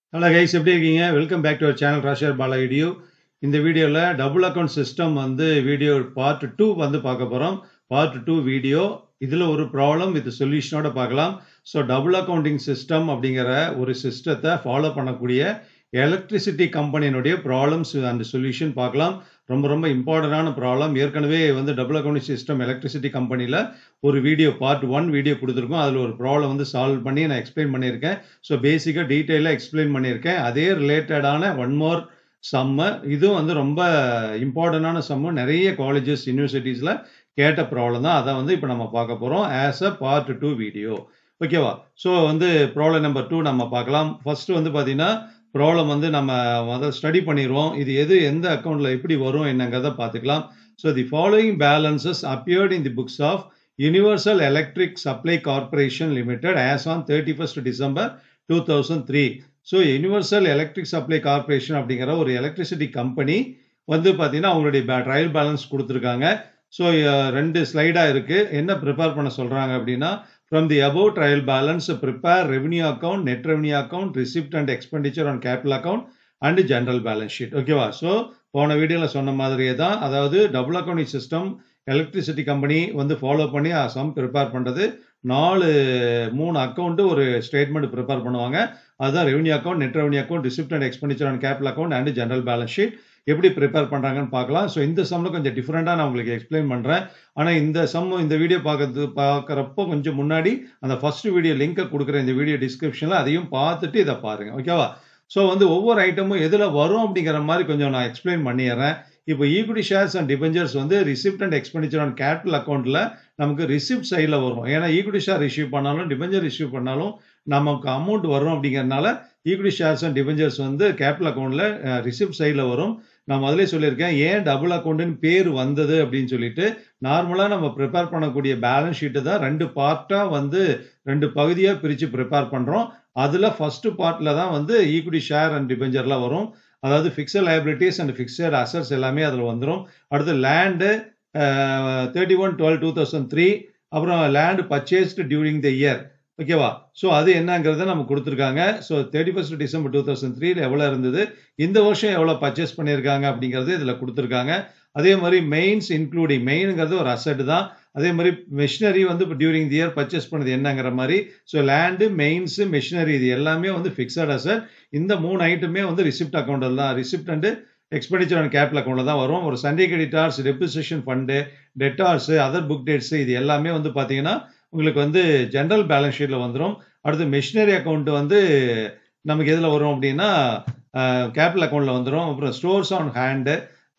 hello guys எப்படி இருக்கீங்க welcome back to our channel ராஷர் பாலா வீடியோ இந்த வீடியோவில் டபுள் அக்கௌண்ட் சிஸ்டம் வந்து வீடியோ பார்ட் டூ வந்து பார்க்க போகிறோம் பார்ட் டூ வீடியோ இதில் ஒரு ப்ராப்ளம் வித் சொல்யூஷனோட பார்க்கலாம் ஸோ டபுள் அக்கௌண்டிங் சிஸ்டம் அப்படிங்கிற ஒரு சிஸ்டத்தை ஃபாலோ பண்ணக்கூடிய எலக்ட்ரிசிட்டி கம்பெனியினுடைய ப்ராப்ளம்ஸ் அண்ட் சொல்யூஷன் பார்க்கலாம் ரொம்ப ரொம்ப இம்பார்ட்டண்டான ப்ராப்ளம் ஏற்கனவே வந்து டபுள் அக்கௌண்டிங் சிஸ்டம் எலக்ட்ரிசிட்டி கம்பெனியில் ஒரு வீடியோ பார்ட் ஒன் வீடியோ கொடுத்துருக்கோம் அதில் ஒரு ப்ராப்ளம் வந்து சால்வ் பண்ணி நான் எக்ஸ்பிளைன் பண்ணியிருக்கேன் ஸோ பேசிக்காக டீட்டெயிலாக எக்ஸ்பிளைன் பண்ணியிருக்கேன் அதே ரிலேட்டடான ஒன் மோர் சம்மு இதுவும் வந்து ரொம்ப இம்பார்ட்டண்டான சம்மு நிறைய காலேஜஸ் யூனிவர்சிட்டிஸில் கேட்ட ப்ராப்ளம் தான் அதை வந்து இப்போ நம்ம பார்க்க போகிறோம் as a part two video ஓகேவா ஸோ வந்து ப்ராப்ளம் நம்பர் டூ நம்ம பார்க்கலாம் ஃபர்ஸ்ட் வந்து பார்த்தீங்கன்னா ப்ராப்ளம் வந்து நம்ம அதை ஸ்டடி பண்ணிடுவோம் இது எது எந்த அக்கௌண்ட்டில் எப்படி வரும் என்னங்கிறத பார்த்துக்கலாம் so the following balances appeared in the books of Universal Electric Supply Corporation Limited as on thirty first December two thousand three so Universal Electric Supply Corporation அப்படிங்கிற ஒரு எலக்ட்ரிசிட்டி கம்பெனி வந்து பார்த்தீங்கன்னா அவங்களுடைய ட்ரையல் பேலன்ஸ் கொடுத்துருக்காங்க so ரெண்டு ஸ்லைடாக இருக்குது என்ன prepare பண்ண சொல்கிறாங்க அப்படின்னா from the above trial balance prepare revenue account net revenue account receipt and expenditure on capital account and general balance sheet ஓகேவா ஸோ போன வீடியோவில் சொன்ன மாதிரியே தான் அதாவது double accounting system electricity company வந்து ஃபாலோ பண்ணி சம் ப்ரிப்பேர் பண்ணுறது நாலு மூணு அக்கௌண்ட்டு ஒரு ஸ்டேட்மெண்ட் ப்ரிப்பேர் பண்ணுவாங்க அதுதான் revenue account net revenue account receipt and expenditure and capital account and general balance sheet எப்படி ப்ரிப்பேர் பண்ணுறாங்கன்னு பார்க்கலாம் ஸோ இந்த சம்மில் கொஞ்சம் டிஃப்ரெண்ட்டாக நான் உங்களுக்கு எக்ஸ்பிளைன் பண்ணுறேன் ஆனால் இந்த சம் இந்த வீடியோ பார்க்கறது பார்க்குறப்போ கொஞ்சம் முன்னாடி அந்த ஃபர்ஸ்ட் வீடியோ லிங்கை கொடுக்குற இந்த வீடியோ டிஸ்கிரிப்ஷனில் அதையும் பார்த்துட்டு இதை பாருங்கள் ஓகேவா ஸோ வந்து ஒவ்வொரு ஐட்டமும் எதில் வரும் அப்படிங்கிற மாதிரி கொஞ்சம் நான் எக்ஸ்பிளைன் பண்ணிடுறேன் இப்போ ஈக்விட்டி ஷேர்ஸ் அண்ட் டிபெஞ்சர்ஸ் வந்து receipt and expenditure on capital அக்கௌண்ட்டில் நமக்கு ரிசிப்ட் சைடில் வரும் ஏன்னா ஈக்விட்டி ஷேர் இஷ்யூ பண்ணாலும் டிபெஞ்சர் இஷ்யூ பண்ணாலும் நமக்கு அமௌண்ட் வரும் அப்படிங்கிறதுனால ஈக்விட்டி ஷேர்ஸ் அண்ட் டிபெஞ்சர்ஸ் வந்து கேபிட்டல் அக்கௌண்ட்டில் ரிசிப்ட் சைடில் வரும் நான் முதலே சொல்லியிருக்கேன் ஏன் டபுள் அக்கௌண்ட்டுன்னு பேர் வந்தது அப்படின்னு சொல்லிட்டு நார்மலாக நம்ம ப்ரிப்பேர் பண்ணக்கூடிய பேலன்ஸ் ஷீட்டு தான் ரெண்டு பார்ட்டாக வந்து ரெண்டு பகுதியாக பிரித்து ப்ரிப்பேர் பண்ணுறோம் அதில் ஃபர்ஸ்ட் பார்ட்டில் தான் வந்து ஈக்விட்டி ஷேர் அண்ட் டிபெஞ்சர்லாம் வரும் அதாவது fixed liabilities and fixed assets எல்லாமே அதில் வந்துடும் அடுத்து land thirty one twelve two thousand three அப்புறம் land purchased during the year ஓகேவா ஸோ அது என்னங்கிறத நம்ம கொடுத்துருக்காங்க so thirty first December two thousand த்ரீல எவ்வளோ இருந்தது இந்த வருஷம் எவ்வளோ பர்ச்சேஸ் பண்ணியிருக்காங்க அப்படிங்கிறது இதில் கொடுத்துருக்காங்க அதே மாதிரி மெயின்ஸ் இன்க்ளூடிங் மெயினுங்கிறது ஒரு அசட் தான் அதே மாதிரி மெஷினரி வந்து இப்போ டியூரிங் தி இயர் பர்ச்சேஸ் பண்ணது என்னங்கிற மாதிரி ஸோ லேண்டு மெயின்ஸு மெஷினரி இது எல்லாமே வந்து ஃபிக்ஸட் அசட் இந்த மூணு ஐட்டமே வந்து ரிசிப்ட் அக்கௌண்ட்டில் தான் receipt and expenditure and capital அக்கௌண்ட்டில் தான் வரும் ஒரு sundry creditors depreciation fund debtors other book debts இது எல்லாமே வந்து பார்த்தீங்கன்னா உங்களுக்கு வந்து ஜென்ரல் பேலன்ஸ் ஷீட்டில் வந்துடும் அடுத்து மெஷினரி அக்கௌண்ட் வந்து நமக்கு எதில் வரும் அப்படின்னா கேபிட்டல் அக்கௌண்ட்டில் வந்துடும் அப்புறம் stores on hand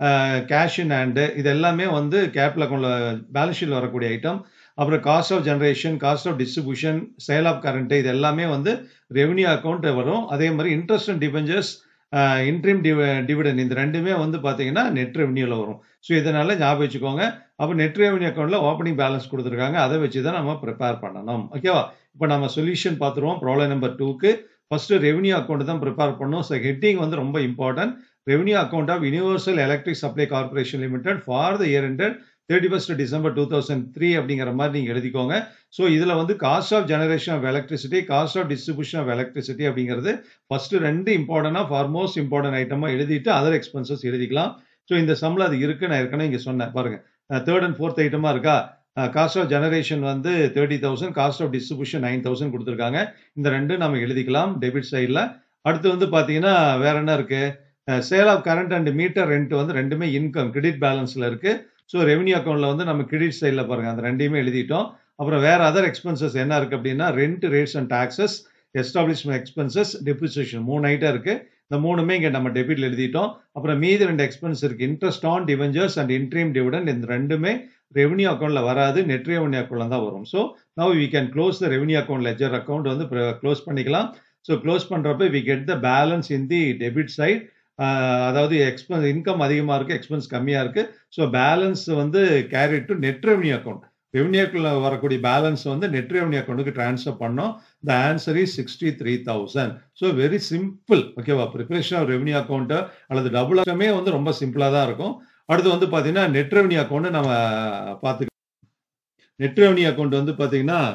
cash in hand இது எல்லாமே வந்து கேபிட்டல் அக்கௌண்ட்டில் பேலன்ஸ் ஷீட்டில் வரக்கூடிய ஐட்டம் அப்புறம் cost of generation cost of distribution sale of current இது எல்லாமே வந்து ரெவன்யூ அக்கௌண்ட் வரும் அதே மாதிரி இன்ட்ரெஸ்ட் அண்ட் டிபெஞ்சர்ஸ் இன்ட்ரீம் டிவ டிவிடன் இந்த ரெண்டுமே வந்து பார்த்தீங்கன்னா நெட் ரெவன்யூவில் வரும் ஸோ இதனால ஞாபகம் வச்சுக்கோங்க அப்போ நெட் ரெவன்யூ அக்கௌண்ட்டில் ஓப்பனிங் பேலன்ஸ் கொடுத்துருக்காங்க அதை வச்சு தான் நம்ம ப்ரிப்பேர் பண்ணணும் ஓகேவா இப்போ நம்ம சொல்யூஷன் பார்த்துருவோம் ப்ராப்ளம் நம்பர் டூக்கு ஃபஸ்ட்டு ரெவன்யூ அக்கௌண்ட் தான் ப்ரிப்பேர் பண்ணணும் ஸோ ஹெட்டிங் வந்து ரொம்ப important revenue account of Universal Electric Supply Corporation Limited for the year ended thirty first December two thousand three அப்படிங்கிற மாதிரி நீங்கள் எழுதிக்கோங்க ஸோ இதில் வந்து cost of generation of electricity cost of distribution of electricity அப்படிங்கிறது first ரெண்டு இம்பார்ட்டண்டாக for most important ஐட்டமாக எழுதிட்டு அதர் எக்ஸ்பென்சஸ் எழுதிக்கலாம் ஸோ இந்த சம்மில் அது இருக்குது நான் ஏற்கனவே இங்கே சொன்னேன் பாருங்கள் தேர்ட் அண்ட் ஃபோர்த் ஐட்டமாக இருக்கா காஸ்ட் ஆஃப் ஜெனரேஷன் வந்து thirty thousand cost of distribution nine thousand கொடுத்துருக்காங்க இந்த ரெண்டு நம்ம எழுதிக்கலாம் டெபிட் சைடில் அடுத்து வந்து பார்த்தீங்கன்னா வேற என்ன இருக்குது sale of current and meter rent வந்து ரெண்டுமே இன்கம் கிரெடிட் பேலன்ஸில் இருக்குது ஸோ ரெவன்யூ அக்கௌண்ட்டில் வந்து நம்ம கிரெடிட் சைடில் பாருங்கள் அந்த ரெண்டையுமே எழுதிட்டோம் அப்புறம் வேறு அதர் எக்ஸ்பென்சஸ் என்ன இருக்குது அப்படின்னா rent rates and taxes establishment expenses depreciation மூணு ஐட்டம் இருக்குது இந்த மூணுமே இங்கே நம்ம டெபிட்ல எழுதிட்டோம் அப்புறம் மீதி ரெண்டு எக்ஸ்பென்ஸ் இருக்குது interest on debentures and interim dividend இந்த ரெண்டுமே ரெவன்யூ அக்கௌண்ட்டில் வராது நெட் ரெவன்யூ அக்கௌண்ட்டில் தான் வரும் so now we can close the revenue account ledger account வந்து க்ளோஸ் பண்ணிக்கலாம் ஸோ க்ளோஸ் பண்ணுறப்ப we get the balance in the debit side அதாவது எக்ஸ்பென்ஸ் இன்கம் அதிகமாக இருக்குது எக்ஸ்பென்ஸ் கம்மியாக இருக்குது ஸோ பேலன்ஸ் வந்து carry to net revenue account ரெவன்யூக்குள்ள வரக்கூடிய பேலன்ஸ் வந்து நெட் ரெவன்யூ அக்கௌண்ட்டுக்கு ட்ரான்ஸ்ஃபர் பண்ணோம் the answer is sixty three thousand so very simple ஓகேவா ப்ரிப்பரேஷன் ஆஃப் ரெவன்யூ அக்கௌண்ட்டு அல்லது டபுள் அக்கமே வந்து ரொம்ப சிம்பிளாக தான் இருக்கும் அடுத்து வந்து பார்த்தீங்கன்னா நெட் ரெவன்யூ அக்கௌண்ட் நம்ம பார்த்து நெட் ரெவன்யூ அக்கௌண்ட் வந்து பார்த்தீங்கன்னா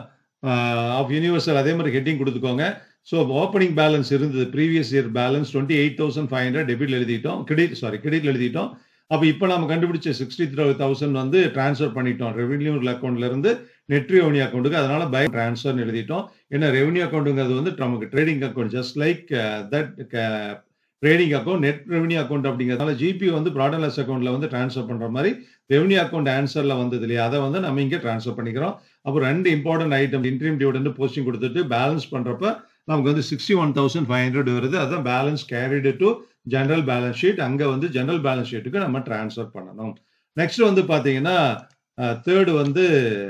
ஆஃப் யூனிவர்சல் அதே மாதிரி ஹெட்டிங் கொடுத்துக்கோங்க ஸோ ஓப்பனிங் பேலன்ஸ் இருந்தது previous year balance twenty eight thousand five hundred debit எழுதிட்டோம் கிரெடிட் சாரி கிரெடிட் எழுதிட்டோம் அப்போ இப்போ நம்ம கண்டுபிடிச்ச சிக்ஸ்டி த்ரீ தௌசண்ட் வந்து ட்ரான்ஸ்ஃபர் பண்ணிட்டோம் ரெவென்யூ அக்கௌண்ட்ல இருந்து நெட் ரெவன்யூ அக்கௌண்ட்டுக்கு அதனால பை ட்ரான்ஸ்ஃபர் எழுதிட்டோம் ஏன்னா ரெவன்யூ அக்கௌண்ட்டுங்கிறது வந்து நமக்கு trading account just like that trading account net revenue account அப்படிங்கிறதுனால ஜிபி வந்து ப்ராடலஸ் அக்கௌண்ட்ல வந்து ட்ரான்ஸ்ஃபர் பண்ற மாதிரி ரெவன்யூ அக்கௌண்ட் ஆன்சர்ல வந்தது இல்லையா அதை வந்து நம்ம இங்கே ட்ரான்ஸ்ஃபர் பண்ணிக்கிறோம் அப்புறம் ரெண்டு important item interim dividend posting கொடுத்துட்டு பேலன்ஸ் பண்றப்ப நமக்கு வந்து sixty one thousand five hundred வருது அதான் balance carried to general balance sheet அங்கே வந்து ஜெனரல் பேலன்ஸ் ஷீட்டுக்கு நம்ம ட்ரான்ஸ்ஃபர் பண்ணணும் நெக்ஸ்ட் வந்து பார்த்தீங்கன்னா தேர்டு வந்து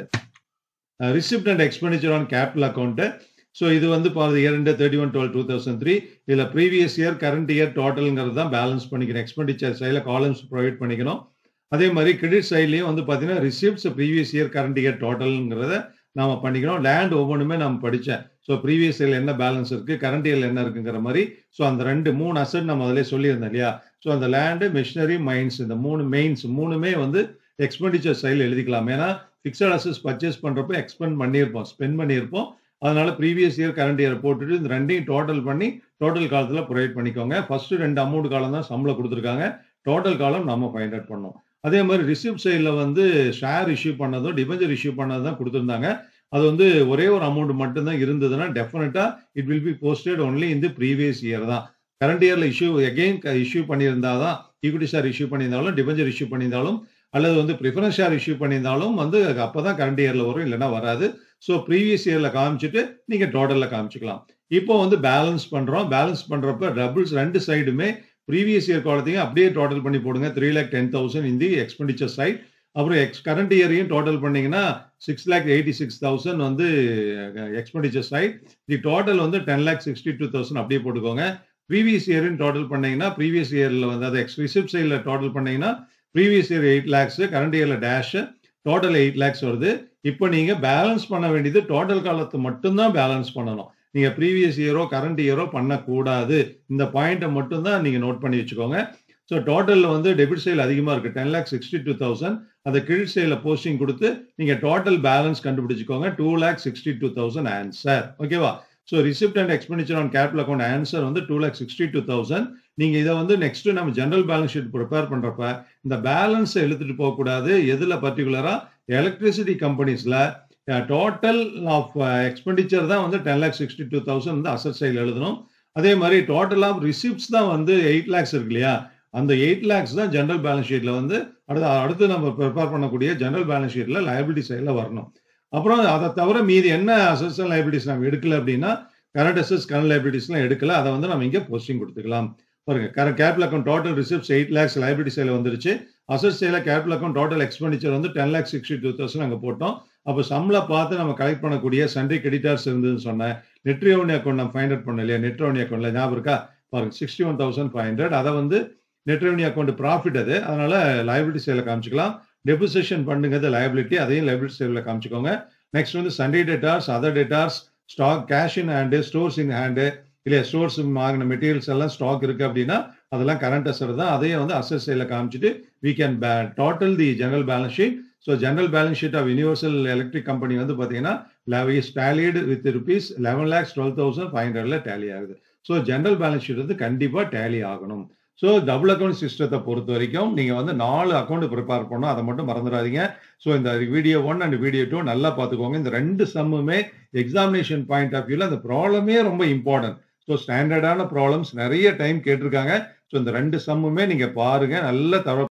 receipt and expenditure on capital account so இது வந்து பாருங்க இரண்டு thirty one twelve two thousand three இதில் ப்ரீவியஸ் இயர் கரண்ட் இயர் டோட்டலுங்கிறது தான் பேலன்ஸ் பண்ணிக்கணும் எக்ஸ்பெண்டிச்சர் சைடில் காலம்ஸ் ப்ரொவைட் பண்ணிக்கணும் அதே மாதிரி கிரெடிட் சைட்லேயும் வந்து பார்த்தீங்கன்னா receipts previous year current year டோட்டலுங்கிறத நாம பண்ணிக்கிறோம் லேண்ட் ஒவ்வொன்றுமே நம்ம படித்தேன் ஸோ ப்ரீவியஸ் இயர்ல என்ன பேலன்ஸ் இருக்கு கரண்ட் இயர்ல என்ன இருக்குங்கிற மாதிரி ஸோ அந்த ரெண்டு மூணு அசட் நம்ம அதிலே சொல்லியிருந்தோம் இல்லையா ஸோ அந்த லேண்டு மிஷினரி மைன்ஸ் இந்த மூணு மெயின்ஸ் மூணுமே வந்து எக்ஸ்பெண்டிச்சர் சைடில் எழுதிக்கலாம் ஏன்னா ஃபிக்ஸட் அசஸ் பர்ச்சேஸ் பண்ணுறப்ப எக்ஸ்பெண்ட் பண்ணியிருப்போம் ஸ்பெண்ட் பண்ணியிருப்போம் அதனால ப்ரீவியஸ் இயர் கரண்ட் இயர் போட்டுட்டு இந்த ரெண்டையும் டோட்டல் பண்ணி டோட்டல் காலத்தில் ப்ரொவைட் பண்ணிக்கோங்க ஃபர்ஸ்ட் ரெண்டு அமௌண்ட் காலம் தான் சம்பளம் கொடுத்துருக்காங்க டோட்டல் காலம் நம்ம ஃபைண்ட் அவுட் பண்ணோம் அதே மாதிரி ரிசிப்ட் சைடில் வந்து ஷேர் இஷ்யூ பண்ணதும் டிபெஞ்சர் இஷ்யூ பண்ணதும் தான் கொடுத்துருந்தாங்க அது வந்து ஒரே ஒரு அமௌண்ட் மட்டும்தான் இருந்ததுன்னா டெஃபினட்டா it will be posted only இந்த ப்ரீவியஸ் இயர் தான் கரண்ட் இயர்ல இஷ்யூ அகெயின் இஷ்யூ பண்ணியிருந்தா தான் ஈக்விட்டி ஷேர் இஷ்யூ பண்ணியிருந்தாலும் டிபெஞ்சர் இஷ்யூ பண்ணியிருந்தாலும் அல்லது வந்து ப்ரிஃபரன்ஸ் ஷேர் இஷ்யூ பண்ணியிருந்தாலும் வந்து அப்பதான் கரண்ட் இயர்ல வரும் இல்லைன்னா வராது ஸோ ப்ரீவியஸ் இயர்ல காமிச்சிட்டு நீங்க டோட்டல்ல காமிச்சிக்கலாம் இப்போ வந்து பேலன்ஸ் பண்றோம் பேலன்ஸ் பண்றப்ப டபுள்ஸ் ரெண்டு சைடுமே ப்ரீவியஸ் இயர் காலத்தையும் அப்படியே டோட்டல் பண்ணி போடுங்க த்ரீ லேக் டென் தௌசண்ட் இந்த எக்ஸ்பெண்டிச்சர் சைட் அப்புறம் எக்ஸ் கரண்ட் இயரையும் டோட்டல் பண்ணீங்கன்னா six lakh eighty six thousand வந்து எக்ஸ்பெண்டிச்சர் சைட் தி டோட்டல் வந்து ten lakh sixty two thousand அப்படியே போட்டுக்கோங்க ப்ரீவியஸ் இயர்னு டோட்டல் பண்ணீங்கன்னா ப்ரீவியஸ் இயரில் வந்து அது எக்ஸ் ரிசிப்ட் சைடில் டோட்டல் பண்ணீங்கன்னா previous year eight lakhs current இயரில் டேஷ் டோட்டல் எயிட் லேக்ஸ் வருது இப்போ நீங்கள் பேலன்ஸ் பண்ண வேண்டியது டோட்டல் காலத்தை மட்டும்தான் பேலன்ஸ் பண்ணணும் நீங்கள் ப்ரீவியஸ் இயரோ கரண்ட் இயரோ பண்ணக்கூடாது இந்த பாயிண்ட்டை மட்டும்தான் நீங்கள் நோட் பண்ணி வச்சுக்கோங்க ஸோ டோட்டலில் வந்து டெபிட் சைல் அதிகமாக இருக்குது ten lakh sixty two thousand அந்த கிரெடிட் சைடில் போஸ்டிங் கொடுத்து நீங்கள் டோட்டல் பேலன்ஸ் கண்டுபிடிச்சிக்கோங்க two lakh sixty two thousand answer ஓகேவா so receipt and expenditure on capital account answer வந்து two lakh sixty two thousand நீங்கள் இதை வந்து நெக்ஸ்ட் நம்ம ஜென்ரல் பேலன்ஸ் ஷீட் ப்ரிப்பேர் பண்ணுறப்ப இந்த பேலன்ஸை எழுத்துட்டு போகக்கூடாது எதில் பர்டிகுலராக எலக்ட்ரிசிட்டி கம்பெனிஸில் டோட்டல் ஆஃப் எக்ஸ்பெண்டிச்சர் தான் வந்து ten lakh sixty two thousand வந்து அசட் சைடில் எழுதணும் அதே மாதிரி டோட்டல் ஆஃப் ரிசிப்ட்ஸ் தான் வந்து எயிட் லேக்ஸ் இருக்கு இல்லையா அந்த எயிட் லேக்ஸ் தான் ஜென்ரல் பேலன்ஸ் ஷீட்டில் வந்து அடுத்து அடுத்து நம்ம ப்ரிப்பேர் பண்ணக்கூடிய ஜென்ரல் பேலன்ஸ் ஷீட்டில் லைபிலிட்டி சைடில் வரணும் அப்புறம் அதை தவிர மீதி என்ன அசட்ஸ் அண்ட் லைபிலிட்டிஸ் நம்ம எடுக்கல அப்படின்னா கரண்ட் அசட்ஸ் கரண்ட் லைபிலிட்டிஸ்லாம் எடுக்கல அதை வந்து நம்ம இங்கே போஸ்டிங் கொடுத்துக்கலாம் பாருங்க current capital account total receipts eight lakhs liability சைடில் வந்துருச்சு அசட் சைடில் கேபிள் அக்கௌண்ட் டோட்டல் எக்ஸ்பெண்டிச்சர் வந்து ten lakh sixty two thousand அங்கே போட்டோம் அப்போ சம்பள பார்த்து நம்ம கலெக்ட் பண்ணக்கூடிய சண்டே கிரெடிட்டார்ஸ் இருந்ததுன்னு சொன்னேன் நெட் ரெவன்யூ அக்கௌண்ட் நம்ம ஃபைண்ட் அவுட் பண்ண இல்லையா நெட் ரெவன்யூ அக்கௌண்ட்ல ஞாபகம் இருக்கா பாருங்க sixty one thousand five hundred அதை வந்து நெட் ரெவன்யூ அக்கௌண்ட் ப்ராஃபிட் அது அதனால லைபிலிட்டி சைடில் காமிச்சிக்கலாம் டெபிசேஷன் பண்ணுங்கிறது லைபிலிட்டி அதையும் லைபிலிட்டி சைடில் காமிச்சிக்கோங்க நெக்ஸ்ட் வந்து sundry debtors other debtors stock cash in hand stores in hand இல்லையா ஸ்டோர்ஸ் வாங்கின மெட்டீரியல்ஸ் எல்லாம் ஸ்டாக் இருக்கு அப்படின்னா அதெல்லாம் கரண்ட் அசர் தான் அதையும் வந்து அசஸ் சைடில் காமிச்சிட்டு we can total the general balance sheet so general balance sheet of Universal Electric Company வந்து பார்த்தீங்கன்னா is tallied with rupees eleven lakhs twelve thousand five ஹண்ட்ரட்ல டேலி ஆகுது ஸோ ஜெனரல் பேலன்ஸ் ஷீட் வந்து கண்டிப்பாக டேலி ஆகணும் ஸோ டபுள் அக்கௌண்ட் சிஸ்டத்தை பொறுத்த வரைக்கும் நீங்கள் வந்து நாலு அக்கௌண்ட் ப்ரிப்பேர் பண்ணணும் அதை மட்டும் மறந்துடாதீங்க ஸோ இந்த video one and video two நல்லா பார்த்துக்கோங்க இந்த ரெண்டு சம்முமே எக்ஸாமினேஷன் பாயிண்ட் ஆஃப் வியூவில் அந்த ப்ராப்ளமே ரொம்ப இம்பார்ட்டன்ட் ஸோ ஸ்டாண்டர்டான ப்ராப்ளம்ஸ் நிறைய டைம் கேட்டிருக்காங்க ஸோ இந்த ரெண்டு சம்முமே நீங்கள் பாருங்க நல்ல தர